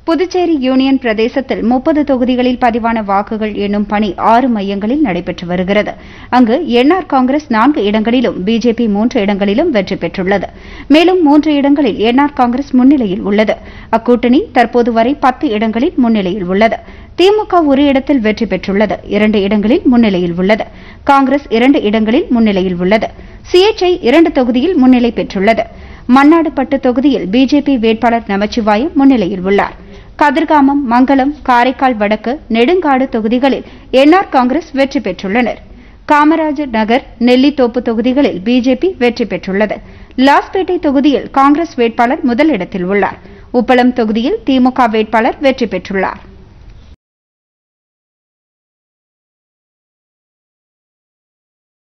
Puducherry union பிரதேசத்தில் முப்பது தொகுதிகளில் பதிவான வாக்குகள் எண்ணும் பணி ஆறு மையங்களில் நடைபெற்று வருகிறது அங்கு என்ஆர் காங்கிரஸ் நான்கு இடங்களிலும் பிஜேபி மூன்று இடங்களிலும் வெற்றி பெற்றுள்ளது மேலும் மூன்று இடங்களில் என்ஆர் காங்கிரஸ் முன்னிலையில் உள்ளது அக்கூட்டணி தற்போது வரை பத்து இடங்களில் முன்னிலையில் உள்ளது திமுக ஒரு இடத்தில் வெற்றி பெற்றுள்ளது இரண்டு இடங்களில் முன்னிலையில் உள்ளது காங்கிரஸ் இரண்டு இடங்களில் முன்னிலையில் உள்ளது சிஎச்ஐ இரண்டு தொகுதியில் முன்னிலை பெற்றுள்ளது மண்ணாடுபட்டு தொகுதியில் பிஜேபி வேட்பாளர் நமச்சிவாயம் முன்னிலையில் உள்ளார் கதிர்காமம் மங்கலம் காரைக்கால் வடக்கு நெடுங்காடு தொகுதிகளில் என்ஆர் காங்கிரஸ் வெற்றி பெற்றுள்ளனர் காமராஜர் நகர் நெல்லித்தோப்பு தொகுதிகளில் பிஜேபி வெற்றி பெற்றுள்ளது லாஸ்பேட்டை தொகுதியில் காங்கிரஸ் வேட்பாளர் முதலிடத்தில் உள்ளார் உப்பளம் தொகுதியில் திமுக வேட்பாளர் வெற்றி பெற்றுள்ளார்